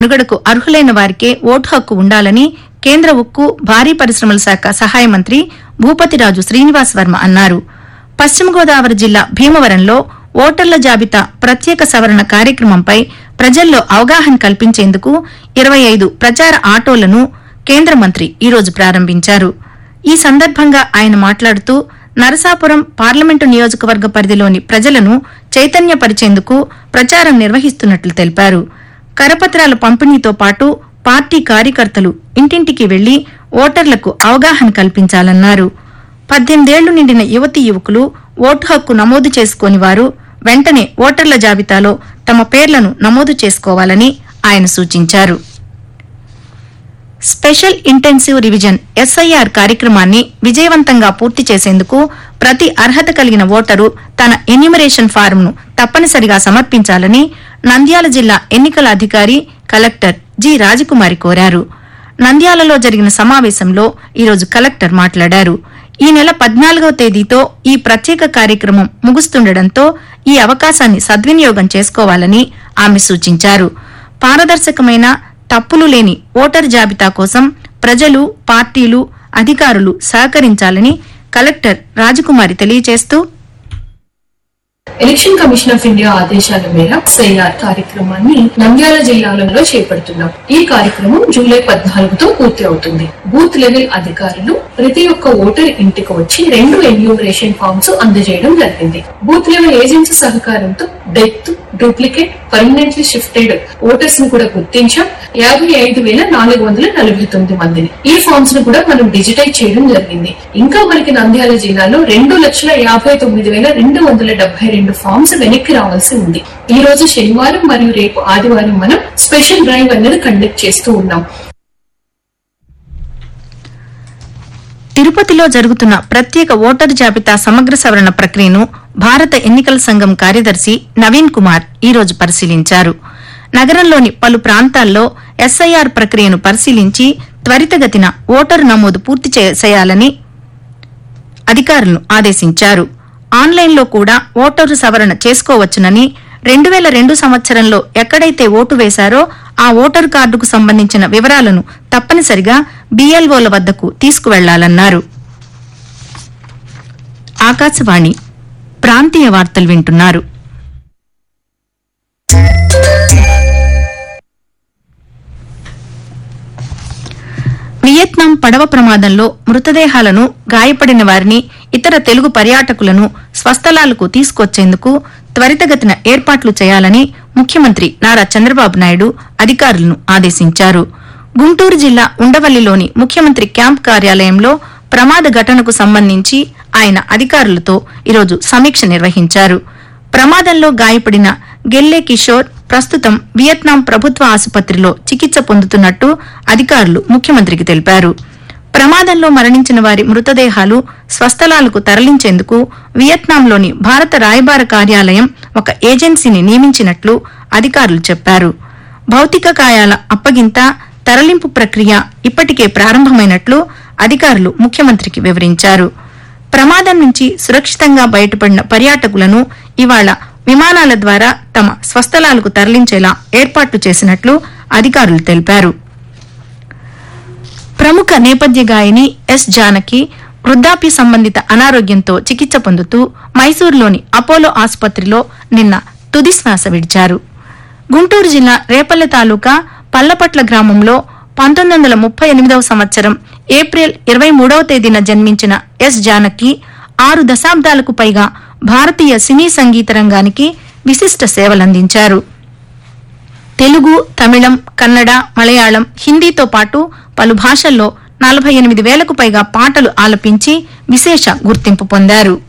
మనుగడకు అర్హులైన వారికే ఓటు హక్కు ఉండాలని కేంద్ర ఉక్కు భారీ పరిశ్రమల శాఖ సహాయ మంత్రి భూపతిరాజు శ్రీనివాస్ వర్మ అన్నారు పశ్చిమ గోదావరి జిల్లా భీమవరంలో ఓటర్ల జాబితా ప్రత్యేక సవరణ కార్యక్రమంపై ప్రజల్లో అవగాహన కల్పించేందుకు ఇరవై ఐదు ప్రచార ఆటోలను కేంద్ర మంత్రి ఈరోజు ప్రారంభించారు ఈ సందర్భంగా ఆయన మాట్లాడుతూ నరసాపురం పార్లమెంటు నియోజకవర్గ పరిధిలోని ప్రజలను చైతన్యపరిచేందుకు ప్రచారం నిర్వహిస్తున్నట్లు తెలిపారు కరపత్రాల పంపిణీతో పాటు పార్టీ కార్యకర్తలు ఇంటింటికి వెళ్లి ఓటర్లకు అవగాహన కల్పించాలన్నారు పద్దెనిమిదేళ్లు నిండిన యువతీ యువకులు ఓటు హక్కు నమోదు చేసుకోని వారు వెంటనే ఓటర్ల జాబితాలో తమ పేర్లను నమోదు చేసుకోవాలని ఆయన సూచించారు స్పెషల్ ఇంటెన్సివ్ రివిజన్ ఎస్ఐఆర్ కార్యక్రమాన్ని విజయవంతంగా పూర్తి చేసేందుకు ప్రతి అర్హత కలిగిన ఓటరు తన ఎన్యూమరేషన్ ఫారంను తప్పనిసరిగా సమర్పించాలని నంద్యాల జిల్లా ఎన్నికల అధికారి కలెక్టర్ జి రాజకుమారి కోరారు నంద్యాలలో జరిగిన సమావేశంలో ఈరోజు కలెక్టర్ మాట్లాడారు ఈ నెల పద్నాలుగవ తేదీతో ఈ ప్రత్యేక కార్యక్రమం ముగుస్తుండటంతో ఈ అవకాశాన్ని సద్వినియోగం చేసుకోవాలని ఆమె సూచించారు పారదర్శకమైన తప్పులు లేని ఓటర్ జాబితా కోసం ప్రజలు పార్టీలు అధికారులు సహకరించాలని కలెక్టర్ రాజకుమారి తెలియజేస్తూ ఎలక్షన్ కమిషన్ ఆఫ్ ఇండియా ఆదేశాల మేరకు సైఆర్ కార్యక్రమాన్ని నంద్యాల జిల్లాలలో చేపడుతున్నాం ఈ కార్యక్రమం జూలై పద్నాలుగుతో పూర్తి అవుతుంది బూత్ లెవెల్ అధికారులు ప్రతి ఒక్క ఓటర్ ఇంటికి వచ్చి రెండు ఎన్యూమరేషన్ ఫామ్స్ అందజేయడం జరిగింది బూత్ లెవెల్ ఏజెన్సీ సహకారంతో death duplicate permanently shifted voters ని కూడా గుర్తించాం యాభై ఐదు వేల నాలుగు వందల నలభై తొమ్మిది మందిని ఈ ఫామ్స్ ను కూడా మనం డిజిటైజ్ చేయడం జరిగింది ఇంకా మనకి నంద్యాల జిల్లాలో రెండు లక్షల యాభై తొమ్మిది వేల రెండు వందల డెబ్బై రెండు ఫామ్స్ వెనక్కి రావాల్సి ఉంది ఈ రోజు శనివారం మరియు రేపు ఆదివారం మనం స్పెషల్ డ్రైవ్ అనేది కండక్ట్ చేస్తూ ఉన్నాం తిరుపతిలో జరుగుతున్న ప్రత్యేక ఓటర్ జాబితా సమగ్ర సవరణ ప్రక్రియను భారత ఎన్నికల సంఘం కార్యదర్శి నవీన్ కుమార్ ఈరోజు పరిశీలించారు నగరంలోని పలు ప్రాంతాల్లో ఎస్ఐఆర్ ప్రక్రియను పరిశీలించి త్వరితగతిన ఓటరు నమోదు పూర్తి చే- చేయాలని అధికారులను ఆదేశించారు ఆన్లైన్లో కూడా ఓటరు సవరణ చేసుకోవచ్చునని రెండు వేల రెండు సంవత్సరంలో ఎక్కడైతే ఓటు వేశారో ఆ ఓటరు కార్డుకు సంబంధించిన వివరాలను తప్పనిసరిగా బీఎల్ఓల వద్దకు తీసుకువెళ్లాలన్నారు ఆకాశవాణి ప్రాంతీయ వార్తలు వింటున్నారు వియత్నాం పడవ ప్రమాదంలో మృతదేహాలను గాయపడిన వారిని ఇతర తెలుగు పర్యాటకులను స్వస్థలాలకు తీసుకొచ్చేందుకు త్వరితగతిన ఏర్పాట్లు చేయాలని ముఖ్యమంత్రి నారా చంద్రబాబు నాయుడు అధికారులను ఆదేశించారు గుంటూరు జిల్లా ఉండవల్లిలోని ముఖ్యమంత్రి క్యాంప్ కార్యాలయంలో ప్రమాద ఘటనకు సంబంధించి ఆయన అధికారులతో ఈరోజు సమీక్ష నిర్వహించారు ప్రమాదంలో గాయపడిన గెల్లే కిషోర్ ప్రస్తుతం వియత్నాం ప్రభుత్వ ఆసుపత్రిలో చికిత్స పొందుతున్నట్టు అధికారులు ముఖ్యమంత్రికి తెలిపారు ప్రమాదంలో మరణించిన వారి మృతదేహాలు స్వస్థలాలకు తరలించేందుకు వియత్నాంలోని భారత రాయబార కార్యాలయం ఒక ఏజెన్సీని నియమించినట్లు అధికారులు చెప్పారు భౌతిక కాయాల అప్పగింత తరలింపు ప్రక్రియ ఇప్పటికే ప్రారంభమైనట్లు అధికారులు ముఖ్యమంత్రికి వివరించారు ప్రమాదం నుంచి సురక్షితంగా బయటపడిన పర్యాటకులను ఇవాళ విమానాల ద్వారా తమ స్వస్థలాలకు తరలించేలా ఏర్పాట్లు చేసినట్లు అధికారులు తెలిపారు ప్రముఖ నేపథ్య గాయని ఎస్ జానకి వృద్ధాప్య సంబంధిత అనారోగ్యంతో చికిత్స పొందుతూ మైసూరులోని అపోలో ఆసుపత్రిలో నిన్న తుది శ్వాస విడిచారు గుంటూరు జిల్లా రేపల్లె తాలూకా పల్లపట్ల గ్రామంలో పంతొమ్మిది వందల ముప్పై ఎనిమిదవ సంవత్సరం ఏప్రిల్ ఇరవై మూడవ తేదీన జన్మించిన ఎస్ జానకి ఆరు దశాబ్దాలకు పైగా భారతీయ సినీ సంగీత రంగానికి విశిష్ట సేవలందించారు తెలుగు తమిళం కన్నడ మలయాళం హిందీతో పాటు పలు భాషల్లో నలభై ఎనిమిది వేలకు పైగా పాటలు ఆలపించి విశేష గుర్తింపు పొందారు